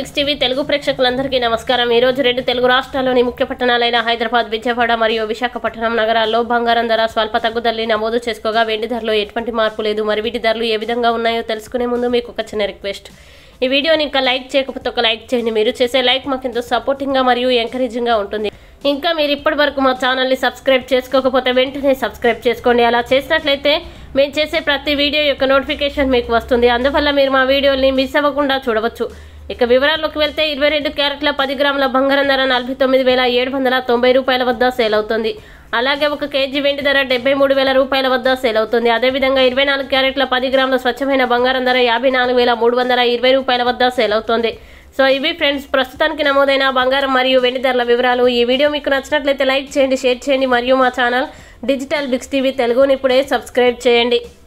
Biggs TV Telugu ప్రేక్షకులందరికీ నమస్కారం ఈ రోజు రెండు తెలుగు రాష్ట్రాల్లోని ముఖ్య పట్టణాలైన హైదరాబాద్ విజయవాడ మరియు విశాఖపట్నం నగరాల్లో బంగారం ధర స్వల్ప తగ్గుదలని నమోదు చేసుకోగా వెండి ధరలో ఎటువంటి మార్పు లేదు మరి వీటి ధరలు ఏ విధంగా ఉన్నాయో తెలుసుకునే ముందు మీకు ఒక చిన్న రిక్వెస్ట్ ఈ వీడియోని ఇంకా లైక్ చేయకపోతే ఒక లైక్ చేయండి మీరు చేసే లైక్ మాకు ఎంతో సపోర్టింగ్గా మరియు ఎంకరేజింగ్గా ఉంటుంది ఇంకా మీరు ఇప్పటి వరకు మా ఛానల్ని సబ్స్క్రైబ్ చేసుకోకపోతే వెంటనే సబ్స్క్రైబ్ చేసుకోండి అలా చేసినట్లయితే మేము చేసే ప్రతి వీడియో యొక్క నోటిఫికేషన్ మీకు వస్తుంది అందువల్ల మీరు మా వీడియోని మిస్ అవ్వకుండా చూడవచ్చు ఇక వివరాల్లోకి వెళ్తే ఇరవై రెండు క్యారెట్ల పది గ్రాముల బంగారం ధర నలభై తొమ్మిది వేల ఏడు వందల తొంభై రూపాయల వద్ద సేల్ అవుతుంది అలాగే ఒక కేజీ వెండి ధర డెబ్బై మూడు వేల రూపాయల వద్ద సేల్ అవుతుంది అదేవిధంగా ఇరవై నాలుగు క్యారెట్ల పది గ్రాముల స్వచ్ఛమైన బంగారం ధర యాభై నాలుగు వేల మూడు వందల ఇరవై రూపాయల వద్ద సేల్ అవుతుంది సో ఇవి ఫ్రెండ్స్ ప్రస్తుతానికి నమోదైన బంగారం మరియు వెండి ధరల వివరాలు ఈ వీడియో మీకు నచ్చినట్లయితే లైక్ చేయండి షేర్ చేయండి మరియు మా ఛానల్ డిజిటల్ బిగ్స్ టీవీ తెలుగుని ఇప్పుడే సబ్స్క్రైబ్ చేయండి